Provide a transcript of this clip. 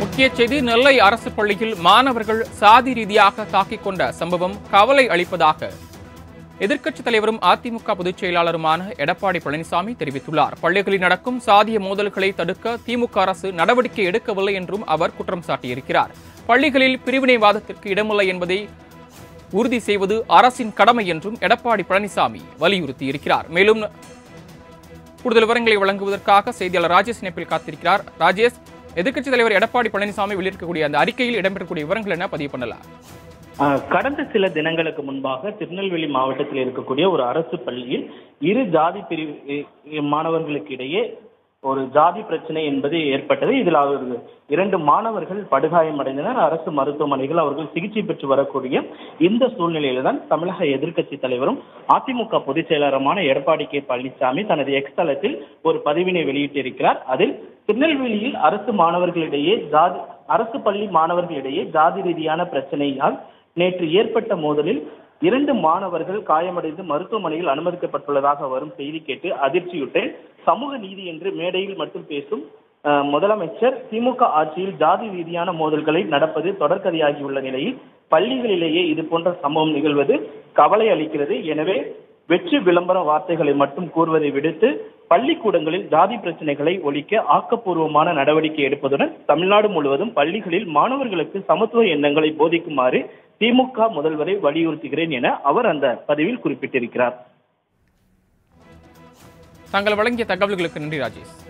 முக்கிய செய்தி நெல்லை அரசு பள்ளியில் மாணவர்கள் சாதி ரீதியாக தாக்கிக் கொண்ட சம்பவம் கவலை அளிப்பதாக எதிர்க்கட்சித் தலைவரும் அதிமுக பொதுச் செயலாளருமான எடப்பாடி பழனிசாமி தெரிவித்துள்ளார் பள்ளிகளில் நடக்கும் சாதிய மோதல்களை தடுக்க திமுக அரசு நடவடிக்கை எடுக்கவில்லை என்றும் அவர் குற்றம் சாட்டியிருக்கிறார் பள்ளிகளில் பிரிவினைவாதத்திற்கு இடமில்லை என்பதை உறுதி செய்வது அரசின் கடமை என்றும் எடப்பாடி பழனிசாமி வலியுறுத்தியிருக்கிறார் மேலும் கூடுதல் விவரங்களை வழங்குவதற்காக செய்தியாளர் ராஜேஷ் இணைப்பில் காத்திருக்கிறார் ராஜேஷ் எதிர்க்கட்சித் தலைவர் எடப்பாடி பழனிசாமி வெளியிட்டிருக்கக்கூடிய அந்த அறிக்கையில் இடம்பெறக்கூடிய விவரங்கள் என்ன பதிவு பண்ணலாம் ஆஹ் கடந்த சில தினங்களுக்கு முன்பாக திருநெல்வேலி மாவட்டத்தில் இருக்கக்கூடிய ஒரு அரசு பள்ளியில் இரு ஜாதி பிரிவு இ- மாணவர்களுக்கு இடையே ஒரு ஜாதி பிரச்சனை என்பது ஏற்பட்டது இதில் அவர்கள் இரண்டு மாணவர்கள் படுகாயமடைந்தனர் அரசு மருத்துவமனைகள் அவர்கள் சிகிச்சை பெற்று வரக்கூடிய இந்த சூழ்நிலையில தான் தமிழக எதிர்க்கட்சி தலைவரும் அதிமுக பொதுச் செயலாளருமான எடப்பாடி கே பழனிசாமி தனது எக்ஸ் தளத்தில் ஒரு பதிவினை வெளியிட்டிருக்கிறார் அதில் திருநெல்வேலியில் அரசு மாணவர்களிடையே ஜாதி அரசு பள்ளி மாணவர்களிடையே ஜாதி ரீதியான பிரச்சனையால் நேற்று ஏற்பட்ட மோதலில் இரண்டு மாணவர்கள் காயமடைந்து மருத்துவமனையில் அனுமதிக்கப்பட்டுள்ளதாக வரும் செய்தி கேட்டு அதிர்ச்சியுற்றேன் சமூக நீதி என்று மேடையில் மட்டும் பேசும் அஹ், முதலமைச்சர் திமுக ஆட்சியில் ஜாதி ரீதியான மோதல்களை நடப்பது தொடர்கதையாகியுள்ள நிலையில் பள்ளிகளிலேயே இது போன்ற சம்பவம் நிகழ்வது கவலை அளிக்கிறது எனவே வெற்றி விளம்பர வார்த்தைகளை மட்டும் கூறுவதை விடுத்து பள்ளிக்கூடங்களில் ஜாதி பிரச்சனைகளை ஒழிக்க ஆக்கப்பூர்வமான நடவடிக்கை எடுப்பதுடன் தமிழ்நாடு முழுவதும் பள்ளிகளில் மாணவர்களுக்கு சமத்துவ எண்ணங்களை போதிக்குமாறு திமுக முதல்வரை வலியுறுத்துகிறேன் என அவர் அந்த பதிவில் குறிப்பிட்டிருக்கிறார் தாங்கள் வழங்கிய தகவல்களுக்கு நன்றி ராஜேஷ்